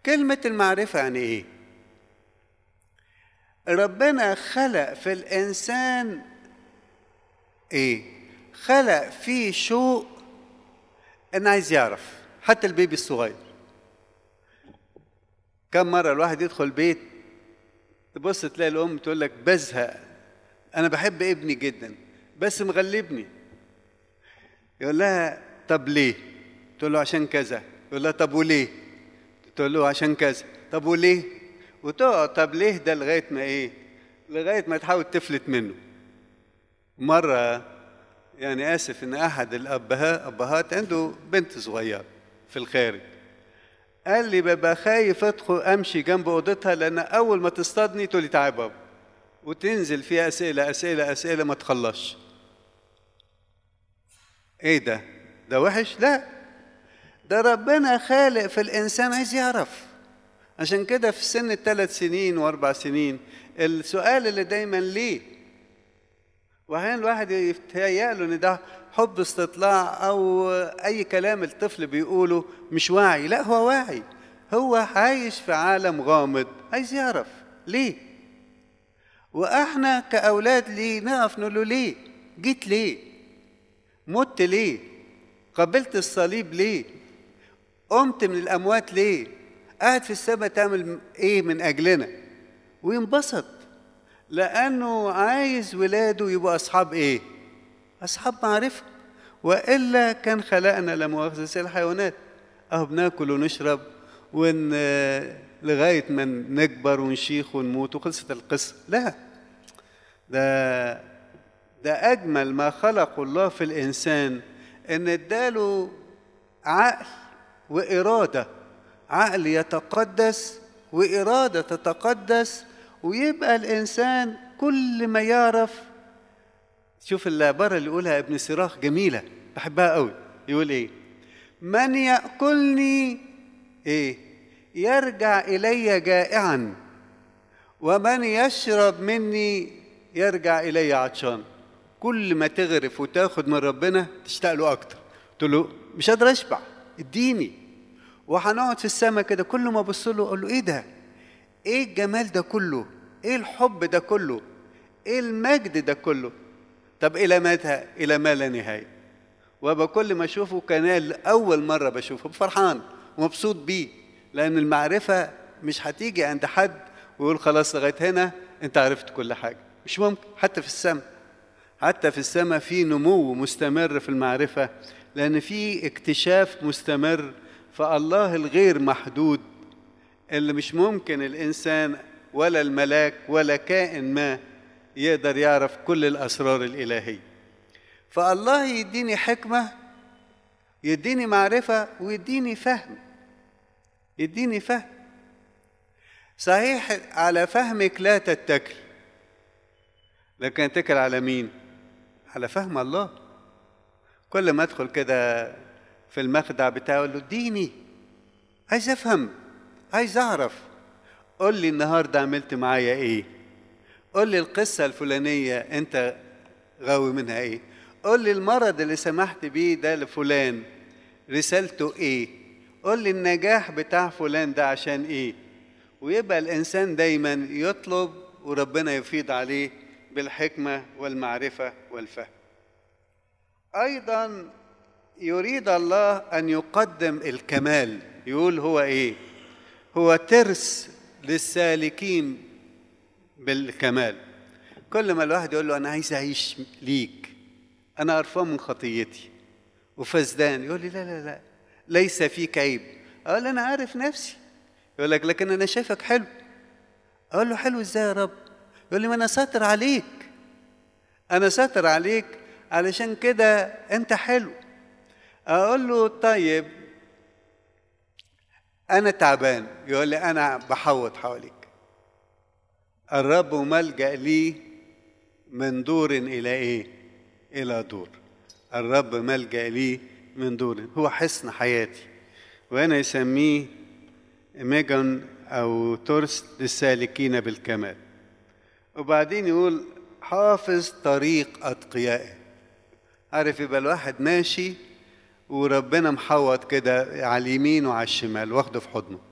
كلمة المعرفة يعني إيه؟ ربنا خلق في الإنسان إيه؟ خلق فيه شوق إنه عايز يعرف حتى البيبي الصغير كم مرة الواحد يدخل بيت تبص تلاقي الأم تقول لك بزهق أنا بحب ابني جدا بس مغلبني يقول لها طب ليه؟ تقول له عشان كذا يقول لها طب وليه؟ تقول له عشان كذا طب وليه؟ وتقعد طب ليه ده لغاية ما إيه؟ لغاية ما تحاول تفلت منه مرة يعني آسف إن أحد الأبهات أبهات عنده بنت صغيرة في الخارج قال لي ببقى خايف ادخل امشي جنب اوضتها لان اول ما تصطادني تقول لي تعالى بابا وتنزل فيها اسئله اسئله اسئله ما تخلصش ايه ده ده وحش لا ده ربنا خالق في الانسان عايز يعرف عشان كده في سن الثلاث سنين واربع سنين السؤال اللي دايما ليه واحيانا الواحد يتهيأ له ان ده حب استطلاع او اي كلام الطفل بيقوله مش واعي لا هو واعي هو عايش في عالم غامض عايز يعرف ليه واحنا كاولاد ليه نقف نقول له ليه جيت ليه مت ليه قبلت الصليب ليه قمت من الاموات ليه قاعد في السماء تعمل ايه من اجلنا وينبسط لانه عايز ولاده يبقوا اصحاب ايه أصحاب معرفة وإلا كان خلقنا لا مؤاخذة زي الحيوانات أهو بناكل ونشرب ون لغاية ما نكبر ونشيخ ونموت وخلصت القصة لا ده ده أجمل ما خلق الله في الإنسان إن اداله عقل وإرادة عقل يتقدس وإرادة تتقدس ويبقى الإنسان كل ما يعرف شوف العبارة اللي يقولها ابن سراخ جميلة بحبها قوي يقول ايه من يأكلني ايه يرجع إلي جائعا ومن يشرب مني يرجع إلي عطشان كل ما تغرف وتاخد من ربنا تشتاق له أكتر تقول له مش قادر أشبع اديني وهنقعد في السماء كده كل ما أبص له أقول له إيه ده؟ إيه الجمال ده كله؟ إيه الحب ده كله؟ إيه المجد ده كله؟ طب إلى متى؟ إلى ما لا نهاية. وأبقى كل ما أشوفه كان أول مرة بشوفه فرحان ومبسوط بيه لأن المعرفة مش هتيجي عند حد ويقول خلاص لغاية هنا أنت عرفت كل حاجة. مش ممكن حتى في السماء. حتى في السماء في نمو مستمر في المعرفة لأن في اكتشاف مستمر فالله الغير محدود اللي مش ممكن الإنسان ولا الملاك ولا كائن ما يقدر يعرف كل الأسرار الإلهية فالله يديني حكمة يديني معرفة ويديني فهم يديني فهم صحيح على فهمك لا تتكل لكن اتكل على مين على فهم الله كل ما ادخل كده في المخدع بتاعه اقول له اديني عايز افهم عايز اعرف قول لي النهارده عملت معايا ايه قول لي القصه الفلانيه انت غاوي منها ايه قول لي المرض اللي سمحت بيه ده لفلان رسالته ايه قول لي النجاح بتاع فلان ده عشان ايه ويبقى الانسان دايما يطلب وربنا يفيض عليه بالحكمه والمعرفه والفهم ايضا يريد الله ان يقدم الكمال يقول هو ايه هو ترس للسالكين بالكمال كل ما الواحد يقول له انا عايز اعيش ليك انا قرفان من خطيتي وفسدان يقول لي لا لا لا ليس فيك عيب اقول انا عارف نفسي يقول لك لكن انا شايفك حلو اقول له حلو ازاي يا رب يقول لي ما انا ساتر عليك انا ساتر عليك علشان كده انت حلو اقول له طيب انا تعبان يقول لي انا بحوط حواليك الرب ملجا لي من دور الى ايه الى دور الرب ملجا لي من دور هو حصن حياتي وانا يسميه ميجان او ترس للسالكين بالكمال وبعدين يقول حافظ طريق اتقيائه عارف يبقى الواحد ماشي وربنا محوط كده على اليمين وعلى الشمال واخده في حضنه